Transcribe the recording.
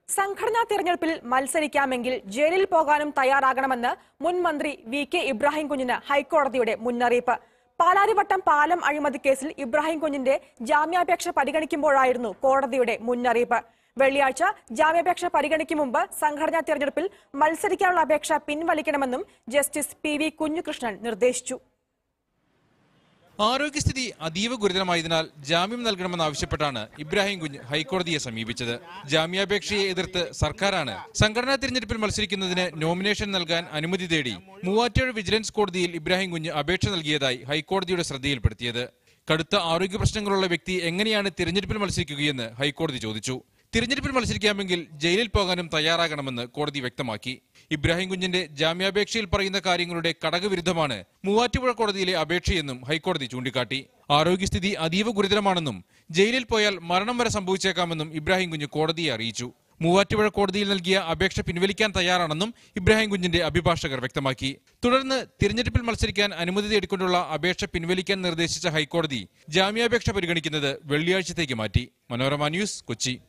സംഘടനാ തിരഞ്ഞെടുപ്പിൽ മത്സരിക്കാമെങ്കിൽ ജയിലിൽ പോകാനും തയ്യാറാകണമെന്ന് മുൻ മന്ത്രി വി കെ ഇബ്രാഹിം കുഞ്ഞിന് ഹൈക്കോടതിയുടെ മുന്നറിയിപ്പ് പാലാരിവട്ടം പാലം അഴിമതി കേസിൽ ഇബ്രാഹിം കുഞ്ഞിന്റെ ജാമ്യാപേക്ഷ പരിഗണിക്കുമ്പോഴായിരുന്നു കോടതിയുടെ മുന്നറിയിപ്പ് വെള്ളിയാഴ്ച ജാമ്യാപേക്ഷ പരിഗണിക്കും മുമ്പ് സംഘടനാ തിരഞ്ഞെടുപ്പിൽ മത്സരിക്കാനുള്ള അപേക്ഷ പിൻവലിക്കണമെന്നും ജസ്റ്റിസ് പി വി കുഞ്ഞുകൃഷ്ണൻ നിർദ്ദേശിച്ചു ആരോഗ്യസ്ഥിതി അതീവ ഗുരുതരമായതിനാൽ ജാമ്യം നൽകണമെന്നാവശ്യപ്പെട്ടാണ് ഇബ്രാഹിം കുഞ്ഞ് ഹൈക്കോടതിയെ സമീപിച്ചത് ജാമ്യാപേക്ഷയെ എതിർത്ത് സർക്കാരാണ് സംഘടനാ തിരഞ്ഞെടുപ്പിൽ മത്സരിക്കുന്നതിന് നോമിനേഷൻ നൽകാൻ അനുമതി തേടി മൂവാറ്റുപുഴ വിജിലൻസ് കോടതിയിൽ ഇബ്രാഹിം കുഞ്ഞ് അപേക്ഷ നൽകിയതായി ഹൈക്കോടതിയുടെ ശ്രദ്ധയിൽപ്പെടുത്തിയത് കടുത്ത ആരോഗ്യ പ്രശ്നങ്ങളുള്ള വ്യക്തി എങ്ങനെയാണ് തിരഞ്ഞെടുപ്പിൽ മത്സരിക്കുകയെന്ന് ഹൈക്കോടതി ചോദിച്ചു തിരഞ്ഞെടുപ്പിൽ മത്സരിക്കാമെങ്കിൽ ജയിലിൽ പോകാനും തയ്യാറാകണമെന്ന് കോടതി വ്യക്തമാക്കി ഇബ്രാഹിം കുഞ്ഞിന്റെ ജാമ്യാപേക്ഷയിൽ പറയുന്ന കാര്യങ്ങളുടെ കടകവിരുദ്ധമാണ് മൂവാറ്റുപുഴ കോടതിയിലെ അപേക്ഷയെന്നും ഹൈക്കോടതി ചൂണ്ടിക്കാട്ടി ആരോഗ്യസ്ഥിതി അതീവ ഗുരുതരമാണെന്നും ജയിലിൽ പോയാൽ മരണം വരെ സംഭവിച്ചേക്കാമെന്നും ഇബ്രാഹിം കുഞ്ഞ് കോടതിയെ അറിയിച്ചു മൂവാറ്റുപുഴ കോടതിയിൽ നൽകിയ അപേക്ഷ പിൻവലിക്കാൻ തയ്യാറാണെന്നും ഇബ്രാഹിം കുഞ്ഞിന്റെ അഭിഭാഷകർ വ്യക്തമാക്കി തുടർന്ന് തിരഞ്ഞെടുപ്പിൽ മത്സരിക്കാൻ അനുമതി തേടിക്കൊണ്ടുള്ള അപേക്ഷ പിൻവലിക്കാൻ നിർദ്ദേശിച്ച ഹൈക്കോടതി ജാമ്യാപേക്ഷ പരിഗണിക്കുന്നത് വെള്ളിയാഴ്ചത്തേക്ക് മാറ്റി മനോരമ ന്യൂസ് കൊച്ചി